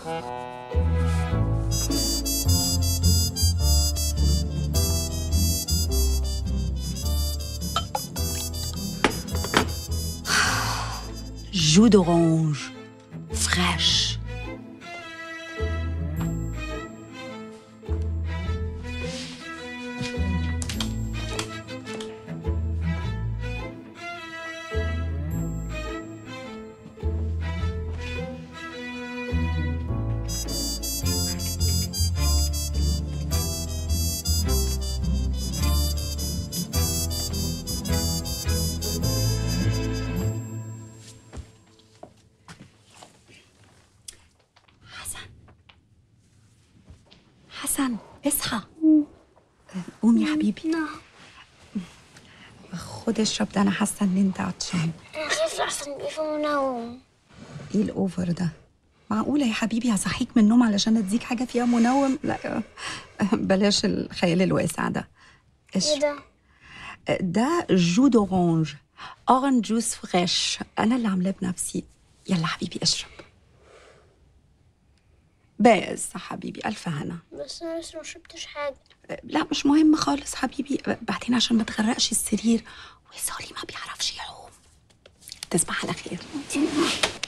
jus d'orange fraîche. حسن حسن اصحى قوم يا حبيبي نعم خد اشرب ده انا حاسه ان انت عطشان أنا خايف أحسن يبقى في منوم ايه الاوفر ده معقولة يا حبيبي هصحيك من النوم علشان اديك حاجة فيها منوم لا بلاش الخيال الواسع ده إيه اشرب ده؟ ده جو دورانج اورنج جوس فريش انا اللي عاملاه بنفسي يلا حبيبي اشرب بس حبيبي الف هنا بس أنا لسه ما شربتش حاجة لا مش مهم خالص حبيبي بعدين عشان ما تغرقش السرير وصالي ما بيعرفش يعوم تصبح على خير